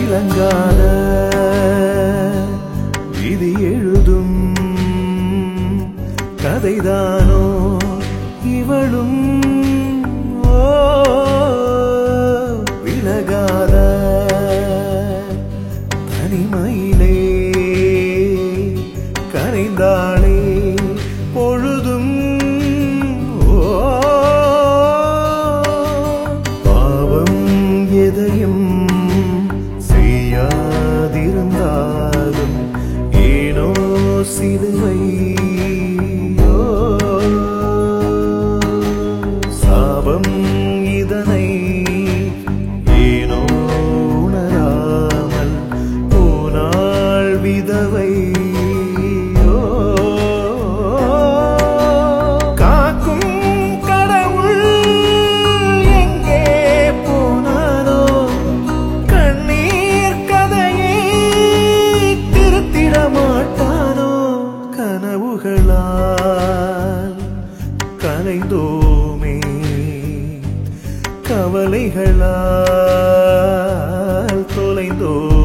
விளங்காத விதி எழுதும் கதைதானோ இவளும் ஓ விலகாத தனிமையிலே கரைந்தாளே பொழுதும் ஓ பாவம் எதையும் செய்யாதிருந்தாலும் ஏனோ சிலுவை ஓ, சாபம் இதனை ஏனோ உணராமல் போனாள் விதவை ஓ, காக்கும் கடவுள் எங்கே போனாரோ கண்ணீர் கதையை திருத்திட மாட்டானோ கனவுகளால் கலைந்தோமே கவலைகளால் தொலைந்தோ